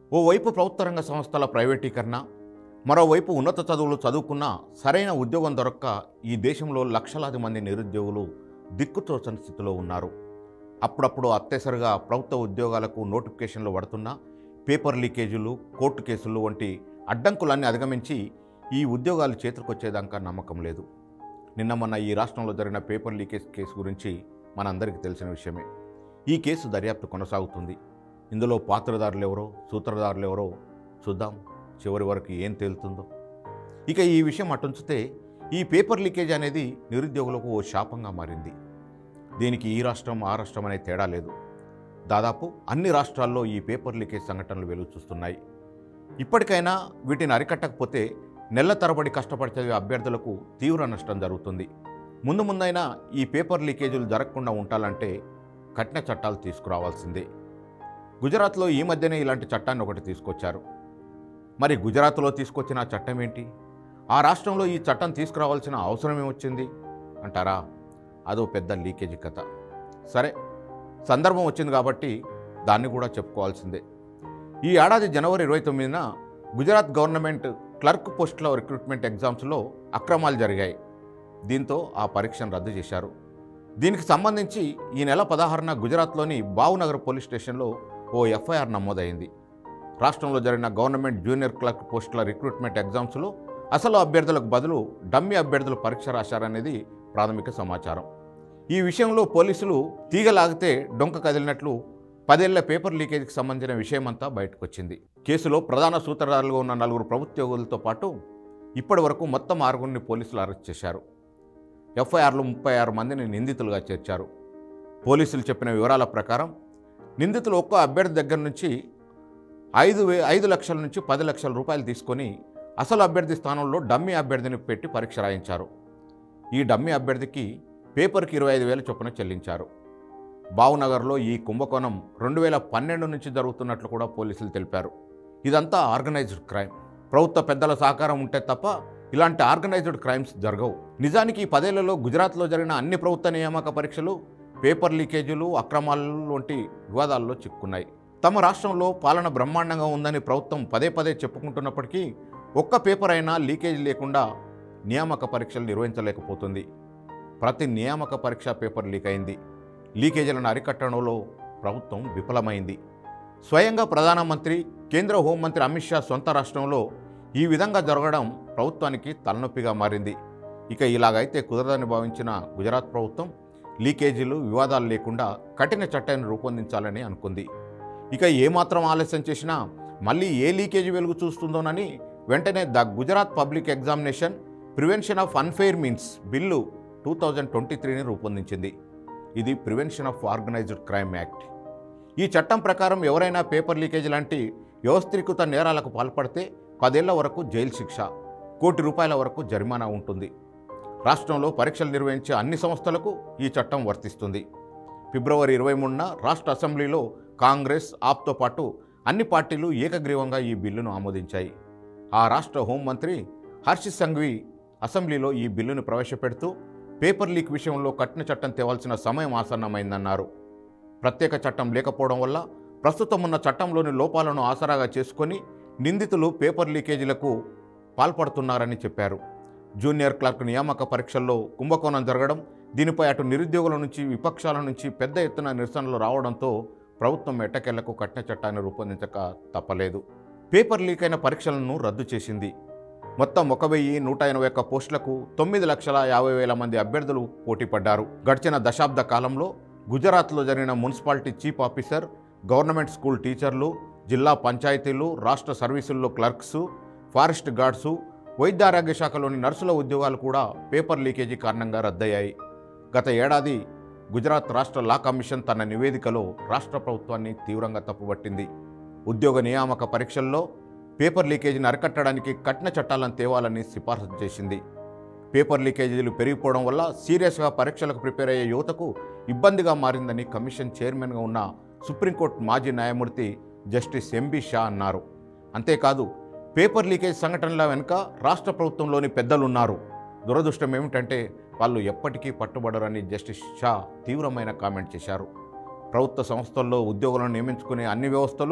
ఓవైపు ప్రభుత్వ రంగ సంస్థల ప్రైవేటీకరణ మరోవైపు ఉన్నత చదువులు చదువుకున్న సరైన ఉద్యోగం దొరక్క ఈ దేశంలో లక్షలాది మంది నిరుద్యోగులు దిక్కుతోచని స్థితిలో ఉన్నారు అప్పుడప్పుడు అత్యవసరగా ప్రభుత్వ ఉద్యోగాలకు నోటిఫికేషన్లు పడుతున్నా పేపర్ లీకేజీలు కోర్టు కేసులు వంటి అడ్డంకులన్నీ అధిగమించి ఈ ఉద్యోగాలు చేతికొచ్చేదాకా నమ్మకం లేదు నిన్న మొన్న ఈ రాష్ట్రంలో జరిగిన పేపర్ లీకేజ్ కేసు గురించి మనందరికీ తెలిసిన విషయమే ఈ కేసు దర్యాప్తు కొనసాగుతుంది ఇందులో పాత్రదారులు ఎవరో సూత్రధారులు ఎవరో చూద్దాం చివరి వరకు ఏం తేలుతుందో ఇక ఈ విషయం అటుంచితే ఈ పేపర్ లీకేజ్ అనేది నిరుద్యోగులకు ఓ శాపంగా మారింది దీనికి ఈ రాష్ట్రం ఆ రాష్ట్రం అనే తేడా లేదు దాదాపు అన్ని రాష్ట్రాల్లో ఈ పేపర్ లీకేజ్ సంఘటనలు వెలుగు చూస్తున్నాయి ఇప్పటికైనా వీటిని అరికట్టకపోతే నెల తరబడి కష్టపడి చదివే అభ్యర్థులకు తీవ్ర నష్టం జరుగుతుంది ముందు ముందైనా ఈ పేపర్ లీకేజీలు జరగకుండా ఉండాలంటే కఠిన చట్టాలు తీసుకురావాల్సిందే గుజరాత్లో ఈ మధ్యనే ఇలాంటి చట్టాన్ని ఒకటి తీసుకొచ్చారు మరి గుజరాత్లో తీసుకొచ్చిన ఆ చట్టం ఏంటి ఆ రాష్ట్రంలో ఈ చట్టం తీసుకురావాల్సిన అవసరం ఏమొచ్చింది అంటారా అదో పెద్ద లీకేజీ కథ సరే సందర్భం వచ్చింది కాబట్టి దాన్ని కూడా చెప్పుకోవాల్సిందే ఈ ఏడాది జనవరి ఇరవై తొమ్మిదిన గుజరాత్ గవర్నమెంట్ క్లర్క్ పోస్టుల రిక్రూట్మెంట్ ఎగ్జామ్స్లో అక్రమాలు జరిగాయి దీంతో ఆ పరీక్షను రద్దు చేశారు దీనికి సంబంధించి ఈ నెల పదహారున గుజరాత్లోని బావునగర్ పోలీస్ స్టేషన్లో ఓ ఎఫ్ఐఆర్ నమోదైంది రాష్ట్రంలో జరిగిన గవర్నమెంట్ జూనియర్ క్లర్క్ పోస్టుల రిక్రూట్మెంట్ ఎగ్జామ్స్లో అసలు అభ్యర్థులకు బదులు డమ్మీ అభ్యర్థులు పరీక్ష రాశారనేది ప్రాథమిక సమాచారం ఈ విషయంలో పోలీసులు తీగలాగితే డొంక కదిలినట్లు పదేళ్ల పేపర్ లీకేజీకి సంబంధించిన విషయమంతా బయటకొచ్చింది కేసులో ప్రధాన సూత్రధారులుగా ఉన్న నలుగురు ప్రభుత్వోగులతో పాటు ఇప్పటి వరకు మొత్తం ఆరుగురిని పోలీసులు అరెస్ట్ చేశారు ఎఫ్ఐఆర్లో ముప్పై ఆరు మందిని నిందితులుగా చేర్చారు పోలీసులు చెప్పిన వివరాల ప్రకారం నిందితులు ఒక్కో అభ్యర్థి దగ్గర నుంచి ఐదు వే ఐదు లక్షల నుంచి పది లక్షల రూపాయలు తీసుకొని అసలు అభ్యర్థి స్థానంలో డమ్మీ అభ్యర్థిని పెట్టి పరీక్ష రాయించారు ఈ డమ్మీ అభ్యర్థికి పేపర్కి ఇరవై ఐదు వేల చొప్పున చెల్లించారు బావునగర్లో ఈ కుంభకోణం రెండు వేల పన్నెండు నుంచి జరుగుతున్నట్లు కూడా పోలీసులు తెలిపారు ఇదంతా ఆర్గనైజ్డ్ క్రైమ్ ప్రభుత్వ పెద్దల సహకారం ఉంటే తప్ప ఇలాంటి ఆర్గనైజ్డ్ క్రైమ్స్ జరగవు నిజానికి ఈ పదేళ్లలో గుజరాత్లో జరిగిన అన్ని ప్రభుత్వ నియామక పరీక్షలు పేపర్ లీకేజీలు అక్రమాలు వంటి వివాదాల్లో చిక్కున్నాయి తమ రాష్ట్రంలో పాలన బ్రహ్మాండంగా ఉందని ప్రభుత్వం పదే పదే చెప్పుకుంటున్నప్పటికీ ఒక్క పేపర్ అయినా లీకేజ్ లేకుండా నియామక పరీక్షలు నిర్వహించలేకపోతుంది ప్రతి నియామక పరీక్ష పేపర్ లీక్ అయింది లీకేజీలను అరికట్టడంలో ప్రభుత్వం విఫలమైంది స్వయంగా ప్రధానమంత్రి కేంద్ర హోంమంత్రి అమిత్ షా సొంత రాష్ట్రంలో ఈ విధంగా జరగడం ప్రభుత్వానికి తలనొప్పిగా మారింది ఇక ఇలాగైతే కుదరదని భావించిన గుజరాత్ ప్రభుత్వం లీకేజీలు వివాదాలు లేకుండా కఠిన చట్టాన్ని రూపొందించాలని అనుకుంది ఇక ఏమాత్రం ఆలస్యం చేసినా మళ్ళీ ఏ లీకేజీ వెలుగు చూస్తుందోనని వెంటనే the Gujarat public examination prevention of unfair means bill two thousand twenty త్రీని రూపొందించింది ఇది prevention of organised crime act ఈ చట్టం ప్రకారం ఎవరైనా పేపర్ లీకేజ్ లాంటి వ్యవస్థీకృత నేరాలకు పాల్పడితే పదేళ్ల వరకు జైలు శిక్ష కోటి రూపాయల వరకు జరిమానా ఉంటుంది రాష్ట్రంలో పరీక్షలు నిర్వహించే అన్ని సంస్థలకు ఈ చట్టం వర్తిస్తుంది ఫిబ్రవరి ఇరవై మూడున రాష్ట్ర అసెంబ్లీలో కాంగ్రెస్ ఆప్తో పాటు అన్ని పార్టీలు ఏకగ్రీవంగా ఈ బిల్లును ఆమోదించాయి ఆ రాష్ట్ర హోంమంత్రి హర్షిత్ సంఘవి అసెంబ్లీలో ఈ బిల్లును ప్రవేశపెడుతూ పేపర్ లీక్ విషయంలో కఠిన చట్టం తేవాల్సిన సమయం ఆసన్నమైందన్నారు ప్రత్యేక చట్టం లేకపోవడం వల్ల ప్రస్తుతం ఉన్న చట్టంలోని లోపాలను ఆసరాగా చేసుకొని నిందితులు పేపర్ లీకేజీలకు పాల్పడుతున్నారని చెప్పారు జూనియర్ క్లర్క్ నియామక పరీక్షల్లో కుంభకోణం జరగడం దీనిపై అటు నిరుద్యోగుల నుంచి విపక్షాల నుంచి పెద్ద ఎత్తున నిరసనలు రావడంతో ప్రభుత్వం ఎట్టకెళ్లకు కఠిన చట్టాన్ని రూపొందించక తప్పలేదు పేపర్ లీక్ అయిన పరీక్షలను రద్దు చేసింది మొత్తం ఒక వెయ్యి నూట ఎనభై ఒక్క పోస్టులకు తొమ్మిది లక్షల యాభై వేల మంది అభ్యర్థులు పోటీ పడ్డారు గడిచిన దశాబ్ద కాలంలో గుజరాత్లో జరిగిన municipality chief officer government school టీచర్లు జిల్లా పంచాయతీలు రాష్ట్ర సర్వీసుల్లో క్లర్క్స్ ఫారెస్ట్ గార్డ్సు వైద్యారోగ్య శాఖలోని నర్సుల ఉద్యోగాలు కూడా పేపర్ లీకేజీ కారణంగా రద్దయ్యాయి గత ఏడాది గుజరాత్ రాష్ట్ర లా కమిషన్ తన నివేదికలో రాష్ట్ర ప్రభుత్వాన్ని తీవ్రంగా తప్పుపట్టింది ఉద్యోగ నియామక పరీక్షల్లో పేపర్ లీకేజీని అరికట్టడానికి కఠిన చట్టాలను తేవాలని సిఫార్సు చేసింది పేపర్ లీకేజీలు పెరిగిపోవడం వల్ల సీరియస్గా పరీక్షలకు ప్రిపేర్ అయ్యే యువతకు ఇబ్బందిగా మారిందని కమిషన్ చైర్మన్గా ఉన్న సుప్రీంకోర్టు మాజీ న్యాయమూర్తి జస్టిస్ ఎంబి షా అన్నారు అంతేకాదు పేపర్ లీకేజ్ సంఘటనల వెనుక రాష్ట్ర ప్రభుత్వంలోని పెద్దలున్నారు దురదృష్టం ఏమిటంటే వాళ్ళు ఎప్పటికీ పట్టుబడరని జస్టిస్ షా తీవ్రమైన కామెంట్ చేశారు ప్రభుత్వ సంస్థల్లో ఉద్యోగులను నియమించుకునే అన్ని వ్యవస్థలు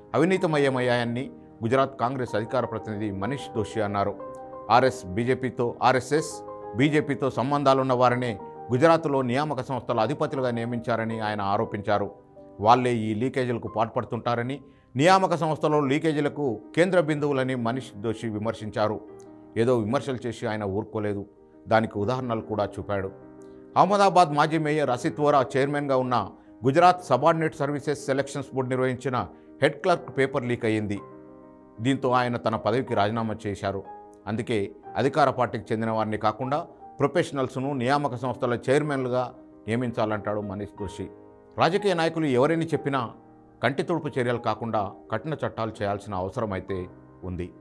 అవినీతిమయమయ్యాయని గుజరాత్ కాంగ్రెస్ అధికార ప్రతినిధి మనీష్ దోషి అన్నారు ఆర్ఎస్ బీజేపీతో ఆర్ఎస్ఎస్ బీజేపీతో సంబంధాలున్న వారినే గుజరాత్లో నియామక సంస్థల అధిపతులుగా నియమించారని ఆయన ఆరోపించారు వాళ్ళే ఈ లీకేజీలకు పాల్పడుతుంటారని నియామక సంస్థలో లీకేజీలకు కేంద్ర బిందువులని మనీష్ దోషి విమర్శించారు ఏదో విమర్శలు చేసి ఆయన ఊరుకోలేదు దానికి ఉదాహరణలు కూడా చూపాడు అహ్మదాబాద్ మాజీ మేయర్ అసిత్ వోరా చైర్మన్గా ఉన్న Gujarat subordinate services selections board నిర్వహించిన హెడ్ క్లర్క్ పేపర్ లీక్ అయ్యింది దీంతో ఆయన తన పదవికి రాజీనామా చేశారు అందుకే అధికార పార్టీకి చెందిన వారిని కాకుండా ప్రొఫెషనల్స్ను నియామక సంస్థల చైర్మన్లుగా నియమించాలంటాడు మనీష్ దోషి రాజకీయ నాయకులు ఎవరైనా చెప్పినా కంటి తుడుపు చర్యలు కాకుండా కఠిన చట్టాలు చేయాల్సిన అవసరం అయితే ఉంది